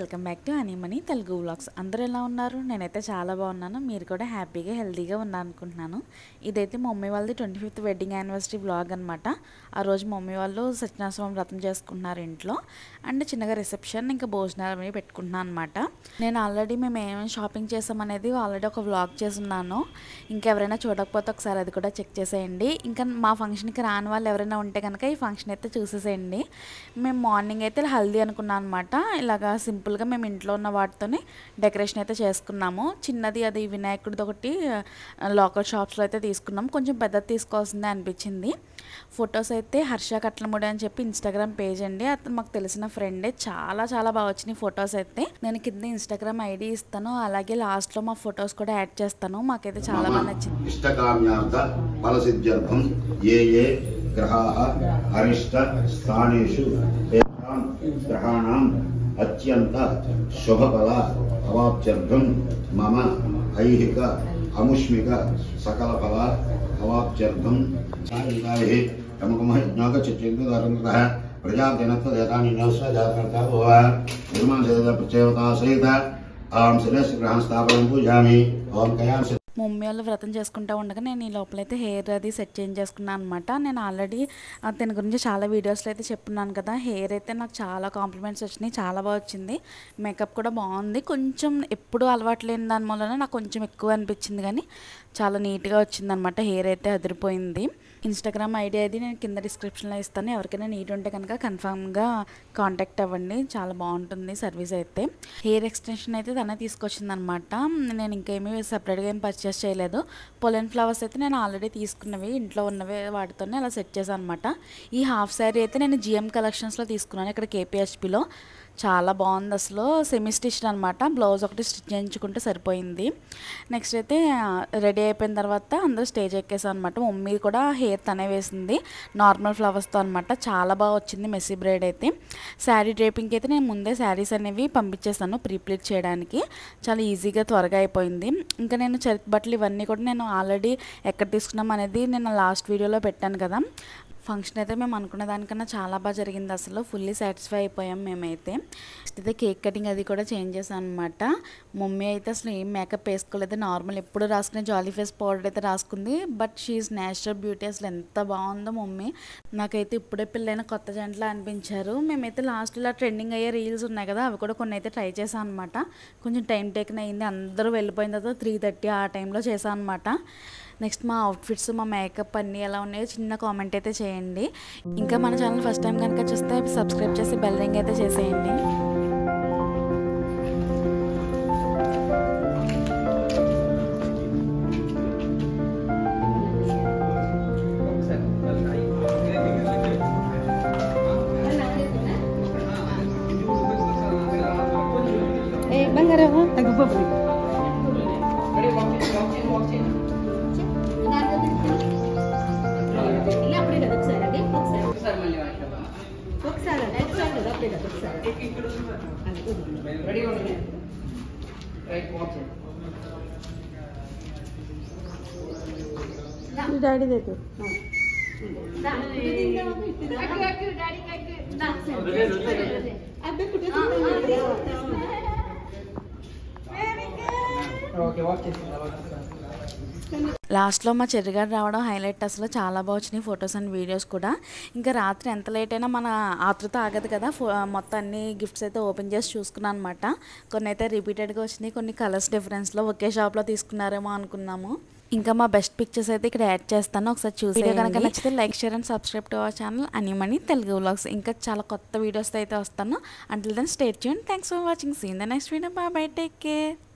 Welcome back to Animani Telugu vlogs అందరూ ఎలా ఉన్నారు నేనైతే చాలా బాగున్నాను మీరు కూడా హ్యాపీగా హెల్తీగా ఉన్నారు అనుకుంటున్నాను ఇదైతే మా మమ్మీ వాళ్ళది twenty fifth wedding anniversary vlog అనమాట ఆ రోజు మా మమ్మీ వాళ్ళు సత్యనాశ్రమం వ్రతం చేసుకుంటున్నారు ఇంట్లో అండ్ చిన్నగా రిసెప్షన్ ఇంకా భోజనాలు అవి పెట్టుకుంటున్నాను అనమాట నేను ఆల్రెడీ మేము ఏమేమి షాపింగ్ చేసామనేది ఆల్రెడీ ఒక వ్లాగ్ చేసున్నాను ఇంకెవరైనా చూడకపోతే ఒకసారి అది కూడా చెక్ చేసేయండి ఇంకా మా ఫంక్షన్కి రాని వాళ్ళు ఎవరైనా ఉంటే కనుక ఈ ఫంక్షన్ అయితే చూసేసేయండి మేము మార్నింగ్ అయితే హల్దీ అనుకున్నాం అనమాట ఇలాగా సింపుల్గా మేము ఇంట్లో ఉన్న వాటితోనే డెకరేషన్ అయితే చేసుకున్నాము చిన్నది అది వినాయకుడిది ఒకటి లోకల్ షాప్స్లో అయితే తీసుకున్నాం కొంచెం పెద్దది తీసుకోవాల్సిందే అనిపించింది ఫొటోస్ అయితే హర్ష కట్లముడి అని చెప్పి ఇన్స్టాగ్రామ్ పేజ్ అండి అతను మాకు తెలిసిన ఫ్రెండే చాలా చాలా బాగా వచ్చినాయి ఫొటోస్ అయితే నేను కింద ఇన్స్టాగ్రామ్ ఐడి ఇస్తాను అలాగే లాస్ట్లో మా ఫొటోస్ కూడా యాడ్ చేస్తాను మాకైతే చాలా బాగా నచ్చింది ఇష్టకామ్యార్థ ఫలసిద్ధ్యర్థం ఏ ఏ గ్రహాः అరిష్ట స్థానేషు తేషాం గ్రహాణాం అత్యంత శుభఫల అవాప్త్యర్థం మమ ఐహిక అముష్మిక సకల ఫల అవాప్త్యర్థం సాయంకాలే ప్రముఖమ యజ్ఞాక చిత్యంకుదారంగः ప్రజాజనత్వదేతాని నౌస్వజాతకర్తా భవ నిర్మాణ ప్రచేవతా సహిత ఆం శిరస్ గ్రహం స్థాపనం పూజామి ఓం కయాం మా మమ్మీ వాళ్ళు వ్రతం చేసుకుంటూ ఉండగా నేను ఈ లోపలైతే హెయిర్ అది సెట్ చేంజ్ చేసుకున్నాను అనమాట నేను ఆల్రెడీ దీని గురించి చాలా వీడియోస్లో అయితే చెప్పున్నాను కదా హెయిర్ అయితే నాకు చాలా కాంప్లిమెంట్స్ వచ్చినాయి చాలా బాగా వచ్చింది మేకప్ కూడా బాగుంది కొంచెం ఎప్పుడు అలవాటు లేని దాని వలన నాకు కొంచెం ఎక్కువ అనిపించింది కానీ చాలా నీట్గా వచ్చింది అనమాట హెయిర్ అయితే అదిరిపోయింది ఇన్స్టాగ్రామ్ ఐడి అది నేను కింద డిస్క్రిప్షన్లో ఇస్తాను ఎవరికైనా నీట్ ఉంటే కనుక కన్ఫామ్గా కాంటాక్ట్ అవ్వండి చాలా బాగుంటుంది సర్వీస్ అయితే హెయిర్ ఎక్స్టెన్షన్ అయితే తనే తీసుకొచ్చింది అనమాట నేను ఇంకేమీ సపరేట్గా ఏం పర్చేస్ చేయలేదు పొలెన్ ఫ్లవర్స్ అయితే నేను ఆల్రెడీ తీసుకున్నవి ఇంట్లో ఉన్నవి వాటితోనే అలా సెట్ చేశాను అనమాట ఈ హాఫ్ శారీ అయితే నేను జిఎం కలెక్షన్స్లో తీసుకున్నాను ఇక్కడ కేపీహెచ్పిలో చాలా బాగుంది అసలు సెమీ స్టిచ్ అనమాట బ్లౌజ్ ఒకటి స్టిచ్ చేయించుకుంటే సరిపోయింది నెక్స్ట్ అయితే రెడీ అయిపోయిన తర్వాత అందరూ స్టేజ్ ఎక్కేసాం అనమాట మమ్మీ కూడా హెయిర్ తనే వేసింది నార్మల్ ఫ్లవర్స్తో అనమాట చాలా బాగా వచ్చింది మెస్సీ బ్రైడ్ అయితే శారీ డ్రేపింగ్కి అయితే నేను ముందే శారీస్ అనేవి పంపించేస్తాను ప్రీప్లీట్ చేయడానికి చాలా ఈజీగా త్వరగా అయిపోయింది ఇంకా నేను చరిత్ర బట్టలు ఇవన్నీ కూడా నేను ఆల్రెడీ ఎక్కడ తీసుకున్నాం అనేది నేను లాస్ట్ వీడియోలో పెట్టాను కదా ఫంక్షన్ అయితే మేము అనుకున్న దానికన్నా చాలా బాగా జరిగింది అసలు ఫుల్లీ సాటిస్ఫై అయిపోయాం మేమైతే నెక్స్ట్ అయితే కేక్ కటింగ్ అది కూడా చేంజ్ చేశాను అనమాట మమ్మీ అయితే అసలు ఏం మేకప్ వేసుకోలేదు నార్మల్ ఎప్పుడు రాసుకునే జాలీ ఫేస్ పౌడర్ అయితే రాసుకుంది బట్ షీఈస్ నేచురల్ బ్యూటీ అసలు ఎంత బాగుందో మమ్మీ నాకైతే ఇప్పుడే పెళ్ళైన కొత్త జంటలా అనిపించారు మేమైతే లాస్ట్ ఇలా ట్రెండింగ్ అయ్యే రీల్స్ ఉన్నాయి కదా అవి కూడా కొన్ని అయితే ట్రై చేశాను అనమాట కొంచెం టైం టేకన్ అయింది అందరూ వెళ్ళిపోయిన తర్వాత త్రీ థర్టీ ఆ టైంలో చేశాను అనమాట నెక్స్ట్ మా అవుట్ఫిట్స్ మా మేకప్ అన్నీ ఎలా ఉన్నాయో చిన్న కామెంట్ అయితే చేయండి ఇంకా మన ఛానల్ ఫస్ట్ టైం కనుక చూస్తే సబ్స్క్రైబ్ చేసి బెల్ రింగ్ అయితే చేసేయండి Eh, బంగారం తగ్గిపోతుంది ఇలా అప్పుడే కదా ఒకసారి అదే ఒకసారి ఒకసారి అంటే ఒకసారి కదా అప్పుడే కదా ఒకసారి అది కుదిరింది. డాడీ దగ్గర దా, ఫోటో తీద్దామా? ఇటు దా. దా, సరే. అబ్బాయి ఫోటో తీద్దామా? లాస్ట్లో మా చెర్రిగారు రావడం హైలైట్ అసలు చాలా బాగా వచ్చినాయి ఫొటోస్ అండ్ వీడియోస్ కూడా ఇంకా రాత్రి ఎంత లేట్ అయినా మన ఆతృత ఆగదు కదా ఫో- మొత్తం అన్ని గిఫ్ట్స్ అయితే ఓపెన్ చేసి చూసుకున్నాను అనమాట కొన్ని అయితే రిపీటెడ్గా వచ్చినాయి కొన్ని కలర్స్ డిఫరెన్స్లో ఒకే షాప్లో తీసుకున్నారేమో అనుకున్నాము ఇంకా మా బెస్ట్ పిక్చర్స్ అయితే ఇక్కడ యాడ్ చేస్తాను ఒకసారి చూసి వీడియో కనుక నచ్చితే like share and subscribe to our channel Animani Telugu vlogs ఇంకా చాలా కొత్త వీడియోస్ అయితే వస్తాను until then stay tune thanks for watching see in the next video bye bye take care